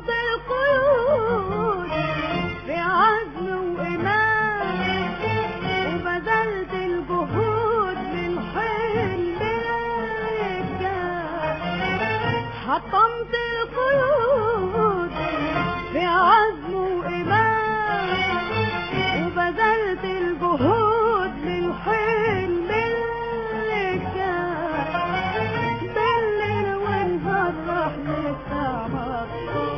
حطمت القيود في عزم وإيمان وبذلت الجهود للحلم الرجال حطمت القيود في عزم وإيمان وبذلت الجهود للحلم الرجال بالليل والنهار راح نستعمر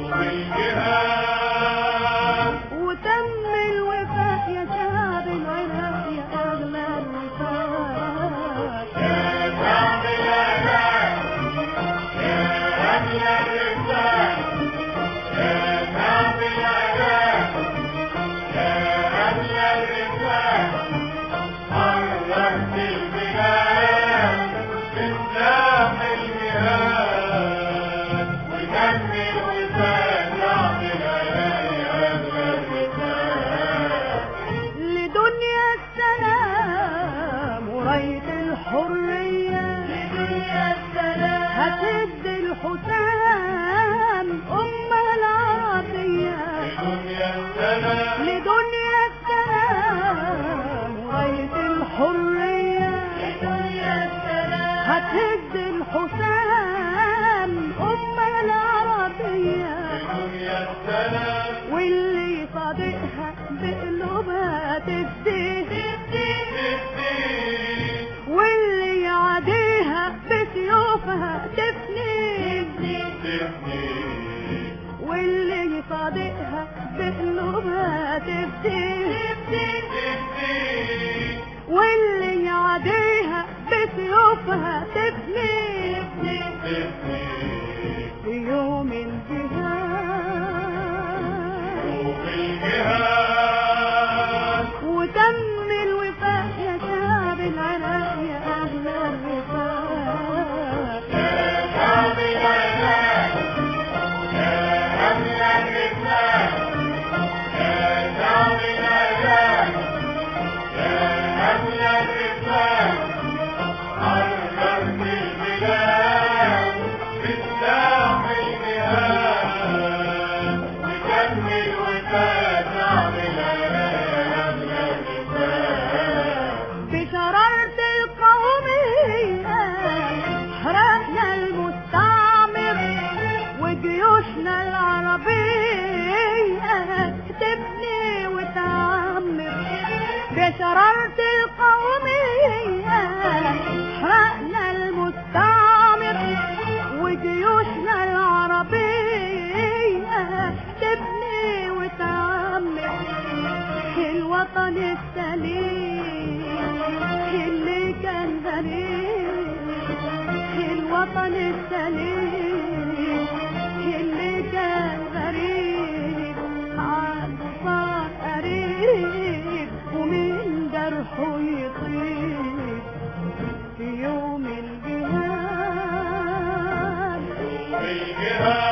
والجهاد وتم الوفاء يا شعب العراق يا أغلى الرفاق يا شعب العراق يا أغلى الرفاق يا شعب العراق يا أغلى الرفاق حررت البلاد بسلاح الجهاد ودم الوفاء شعب العراق يا أغلى الرفاق لدنيا السلام وراية الحرية لدنيا السلام هتد الحسام أمة العربية لدنيا السلام لدنيا السلام وراية الحرية لدنيا السلام هتد الحسام أمة العربية لدنيا السلام واللي صادقها بقلوبها تفديه تبدي واللي يعاديها بسيوفها تفنيه تبدي واللي صادقها بقلوبها تفديه تبدي واللي يعاديها بسيوفها تفنيه تبدي في يوم الجهاد روح الجهاد وتم الوفاء يا شعب العراق يا أهل الرفاق يا شعب العراق يا أهل الرفاق يا شعب العراق يا أهل الرفاق حررت البلاد بسلاح الجهاد وكمل وفاة شعب العراق يا أهل الرفاق بشرارة القومية حرقنا المستعمر وجيوشنا العربية تبني وتعمر بشرارة القومية حرقنا المستعمر وجيوشنا العربية تبني وتعمر الوطن السليم اللي كان غريب الوطن السليم اللي كان غريب عنده صار قريب ومن جرحه يطيب في يوم الجهاد الجهاد